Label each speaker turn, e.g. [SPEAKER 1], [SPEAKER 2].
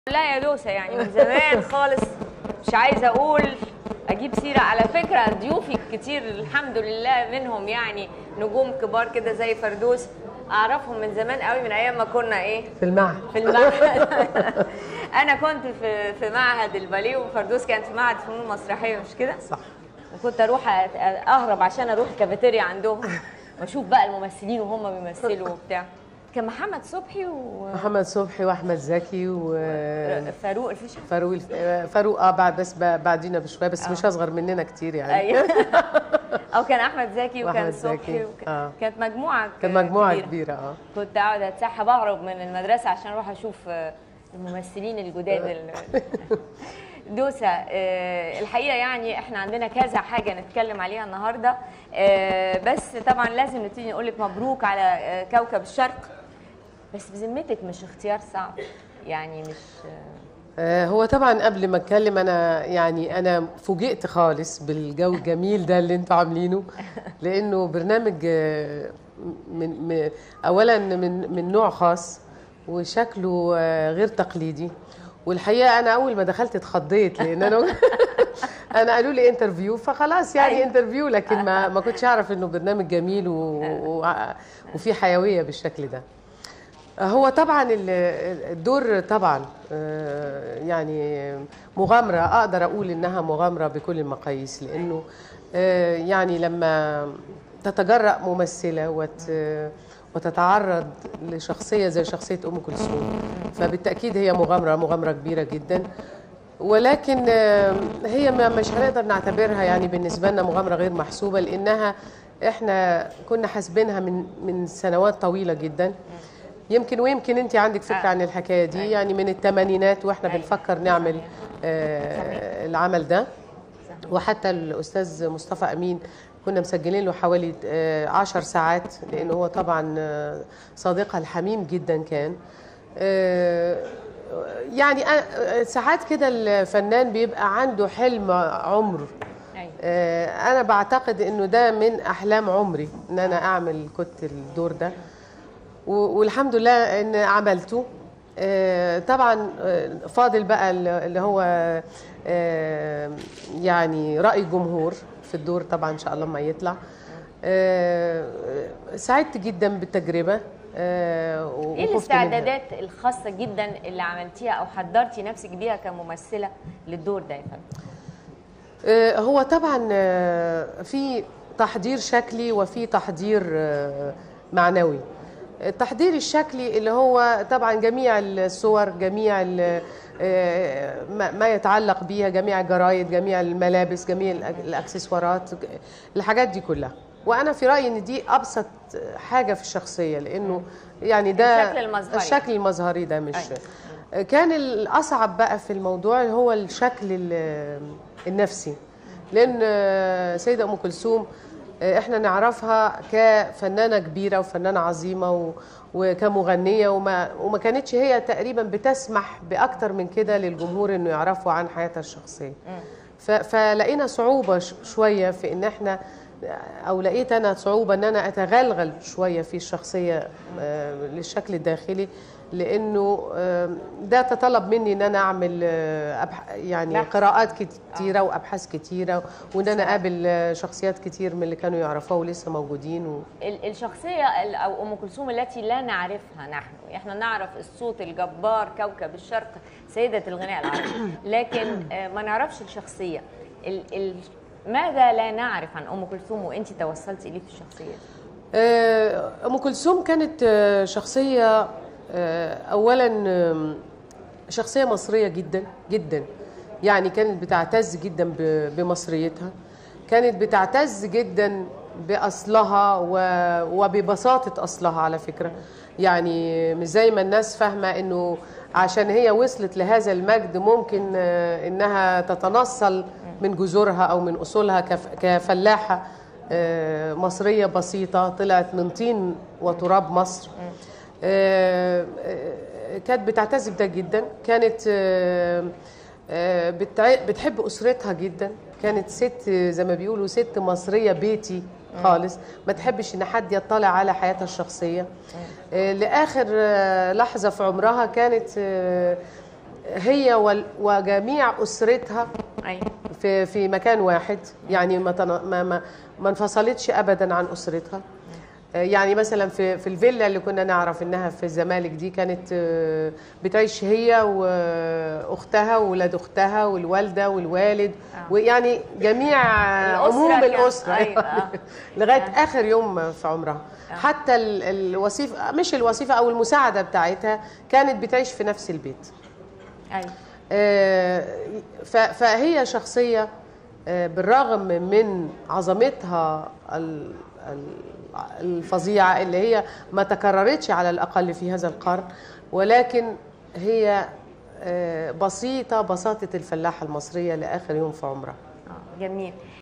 [SPEAKER 1] لا يا دوسة يعني من زمان خالص مش عايزة أقول أجيب سيرة على فكرة ضيوفي كتير الحمد لله منهم يعني نجوم كبار كده زي فردوس أعرفهم من زمان قوي من أيام ما كنا إيه
[SPEAKER 2] في المعهد
[SPEAKER 1] في المعهد أنا كنت في في معهد الباليه وفردوس كانت في معهد فنون مسرحية مش كده؟
[SPEAKER 2] صح
[SPEAKER 1] وكنت أروح أ- أهرب عشان أروح الكافيتيريا عندهم وأشوف بقى الممثلين وهم بيمثلوا وبتاع كان محمد صبحي
[SPEAKER 2] محمد صبحي واحمد زكي
[SPEAKER 1] وفاروق الفيشة
[SPEAKER 2] وفاروق الف... فاروق اه بعد بس ب- بعدينا بشويه بس مش اصغر مننا كتير يعني
[SPEAKER 1] ايوه او كان احمد زكي وكان
[SPEAKER 2] وأحمد
[SPEAKER 1] صبحي
[SPEAKER 2] زكي،
[SPEAKER 1] وك...
[SPEAKER 2] آه.
[SPEAKER 1] كانت مجموعه
[SPEAKER 2] كان مجموعه
[SPEAKER 1] كبيرة.
[SPEAKER 2] كبيره اه
[SPEAKER 1] كنت اقعد اتسحب اهرب من المدرسه عشان اروح اشوف آه، الممثلين الجداد ال- دوسة آه، الحقيقة يعني احنا عندنا كذا حاجة نتكلم عليها النهاردة آه، بس طبعا لازم نبتدي نقول لك مبروك على آه، كوكب الشرق بس بذمتك مش اختيار صعب يعني مش
[SPEAKER 2] آه، هو طبعا قبل ما اتكلم انا يعني انا فوجئت خالص بالجو الجميل ده اللي انتوا عاملينه لانه برنامج آه، من من اولا من من نوع خاص وشكله آه، غير تقليدي والحقيقه انا اول ما دخلت اتخضيت لان انا انا قالوا لي انترفيو فخلاص يعني
[SPEAKER 1] أيوة.
[SPEAKER 2] انترفيو لكن ما ما كنتش اعرف انه برنامج جميل و... و... وفي حيويه بالشكل ده هو طبعا ال- الدور طبعا آه، يعني مغامرة أقدر أقول إنها مغامرة بكل المقاييس لأنه آه، يعني لما تتجرأ ممثلة وت وتتعرض لشخصية زي شخصية أم كلثوم فبالتأكيد هي مغامرة مغامرة كبيرة جدا ولكن آه، هي ما مش هنقدر نعتبرها يعني بالنسبة لنا مغامرة غير محسوبة لأنها احنا كنا حاسبينها من من سنوات طويلة جدا يمكن ويمكن انت عندك فكره
[SPEAKER 1] آه.
[SPEAKER 2] عن الحكايه دي
[SPEAKER 1] أيوة.
[SPEAKER 2] يعني من الثمانينات واحنا
[SPEAKER 1] أيوة.
[SPEAKER 2] بنفكر نعمل
[SPEAKER 1] صحيح.
[SPEAKER 2] آه العمل ده
[SPEAKER 1] صحيح.
[SPEAKER 2] وحتى الاستاذ مصطفى امين كنا مسجلين له حوالي آه عشر ساعات لانه هو طبعا آه، صديقها الحميم جدا كان آه، يعني آه، ساعات كده الفنان بيبقى عنده حلم عمر
[SPEAKER 1] أيوة.
[SPEAKER 2] آه، انا بعتقد انه ده من احلام عمري ان انا اعمل كنت الدور ده و- والحمد لله ان عملته آه، طبعا آه، فاضل بقى ال- اللي هو آه، يعني راي الجمهور في الدور طبعا ان شاء الله ما يطلع آه، سعدت جدا بالتجربه آه،
[SPEAKER 1] ايه
[SPEAKER 2] وخفت منها.
[SPEAKER 1] الاستعدادات الخاصه جدا اللي عملتيها او حضرتي نفسك بيها كممثله للدور ده يا فندم
[SPEAKER 2] آه، هو طبعا آه، في تحضير شكلي وفي تحضير آه، معنوي التحضير الشكلي اللي هو طبعا جميع الصور جميع ال- آه، ما ما يتعلق بيها جميع الجرايد جميع الملابس جميع الأك- الاكسسوارات الحاجات دي كلها وانا في رايي ان دي ابسط حاجه في الشخصيه لانه يعني ده
[SPEAKER 1] الشكل المظهري.
[SPEAKER 2] الشكل المظهري ده مش
[SPEAKER 1] أيوة.
[SPEAKER 2] كان الأصعب بقى في الموضوع هو الشكل ال- النفسي لأن سيدة أم كلثوم احنا نعرفها كفنانة كبيرة وفنانة عظيمة و- وكمغنية وما, وما كانتش هي تقريبا بتسمح بأكتر من كده للجمهور إنه يعرفوا عن حياتها الشخصية ف- فلقينا صعوبة ش- شوية في إن احنا أو لقيت أنا صعوبة إن أنا أتغلغل شوية في الشخصية آه، للشكل الداخلي لأنه آه، ده تطلب مني إن أنا أعمل آه، أبح- يعني
[SPEAKER 1] بحث.
[SPEAKER 2] قراءات كتيرة وأبحاث كتيرة وإن أنا أقابل آه، شخصيات كتير من اللي كانوا يعرفوها ولسه موجودين و...
[SPEAKER 1] ال- الشخصيه ال- او ام كلثوم التي لا نعرفها نحن احنا نعرف الصوت الجبار كوكب الشرق سيده الغناء العربي لكن آه، ما نعرفش الشخصيه ال ال ماذا لا نعرف عن ام كلثوم وانت توصلتي اليه في الشخصيه دي
[SPEAKER 2] آه، أم كلثوم كانت آه، شخصية آه، أولا آم، شخصية مصرية جدا جدا يعني كانت بتعتز جدا ب- بمصريتها كانت بتعتز جدا بأصلها و- وببساطة أصلها على فكرة يعني مش زي ما الناس فاهمة إنه عشان هي وصلت لهذا المجد ممكن آه، إنها تتنصل من جذورها أو من أصولها كف- كفلاحة آه، مصرية بسيطة طلعت من طين وتراب مصر آه، آه، كانت بتعتز بده جدا كانت آه، آه، بتع- بتحب أسرتها جدا كانت ست زي ما بيقولوا ست مصرية بيتي خالص ما تحبش ان حد يطلع على حياتها الشخصيه آه، لاخر آه، لحظه في عمرها كانت آه، هي وال- وجميع اسرتها
[SPEAKER 1] ايوه
[SPEAKER 2] في في مكان واحد يعني ما تن- ما ما, ما انفصلتش ابدا عن اسرتها آه، يعني مثلا في في الفيلا اللي كنا نعرف انها في الزمالك دي كانت آه، بتعيش هي واختها واولاد اختها والوالده والوالد
[SPEAKER 1] آه.
[SPEAKER 2] ويعني جميع
[SPEAKER 1] الأسرة
[SPEAKER 2] عموم
[SPEAKER 1] كان-
[SPEAKER 2] الاسره
[SPEAKER 1] أيوة، آه.
[SPEAKER 2] لغايه اخر يوم في عمرها حتى ال- الوظيفه مش الوظيفه او المساعده بتاعتها كانت بتعيش في نفس البيت
[SPEAKER 1] ايوه
[SPEAKER 2] آه، ف- فهي شخصية آه، بالرغم من عظمتها ال- ال- الفظيعة اللي هي ما تكررتش على الأقل في هذا القرن ولكن هي آه، بسيطة بساطة الفلاحة المصرية لآخر يوم في عمرها
[SPEAKER 1] آه، جميل